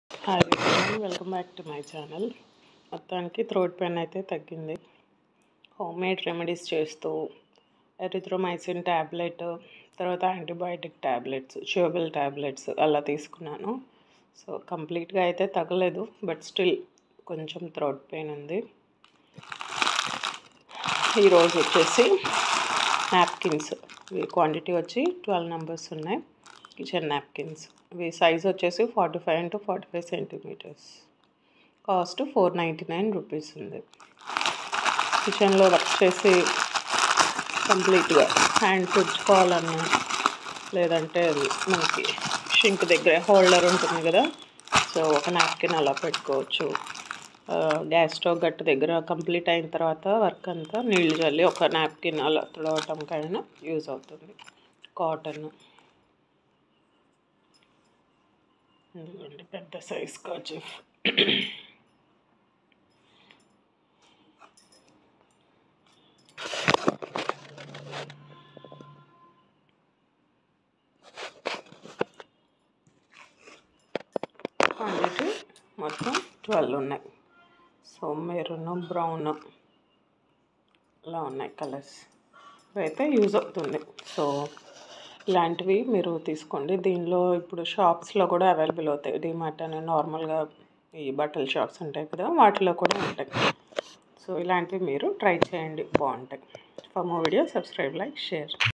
hi everyone, welcome back to my channel మొత్తానికి throat pain అయితే తగ్గింది హోమ్ మేడ్ రెమెడీస్ చేస్తూ ఎరిథ్రోమైసిన్ ట్యాబ్లెట్ తర్వాత యాంటీబయాటిక్ ట్యాబ్లెట్స్ చ్యూబుల్ ట్యాబ్లెట్స్ అలా తీసుకున్నాను సో కంప్లీట్గా అయితే తగ్గలేదు బట్ స్టిల్ కొంచెం థ్రోట్ పెయిన్ ఉంది ఈరోజు వచ్చేసి నాప్కిన్స్ ఇవి క్వాంటిటీ వచ్చి ట్వెల్వ్ నెంబర్స్ ఉన్నాయి కిచెన్ నాప్కిన్స్ ఇవి సైజ్ వచ్చేసి forty five into forty five centimetres cost four ninety nine rupees ఉంది కిచెన్లో వర్క్ చేసి కంప్లీట్గా హ్యాండ్ తుడుచుకోవాలన్నా లేదంటే మనకి షింక్ దగ్గర హోల్డర్ ఉంటుంది కదా సో ఒక నాప్కిన్ అలా పెట్టుకోవచ్చు గ్యాస్ స్టవ్ గట్టు దగ్గర కంప్లీట్ అయిన తర్వాత వర్క్ అంతా నీళ్లు చల్లి ఒక నాప్కిన్ అలా తుడవటంకైనా యూజ్ అవుతుంది కాటన్ ఇదిగోండి పెద్ద సైజ్ కర్చీఫ్ క్వాంటిటీ మొత్తం ట్వెల్వ్ ఉన్నాయి సో మెరూన్ బ్రౌన్ ఇలా ఉన్నాయి కలర్స్ ఇవైతే యూజ్ అవుతుంది సో ఇలాంటివి మీరు తీసుకోండి దీనిలో ఇప్పుడు షాప్స్లో కూడా అవైలబుల్ అవుతాయి డిమార్ట్ అని నార్మల్గా ఈ బట్టల షాప్స్ ఉంటాయి కదా వాటిలో కూడా ఉంటాయి సో ఇలాంటివి మీరు ట్రై చేయండి బాగుంటాయి ఫర్ మో వీడియో సబ్స్క్రైబ్ లైక్ షేర్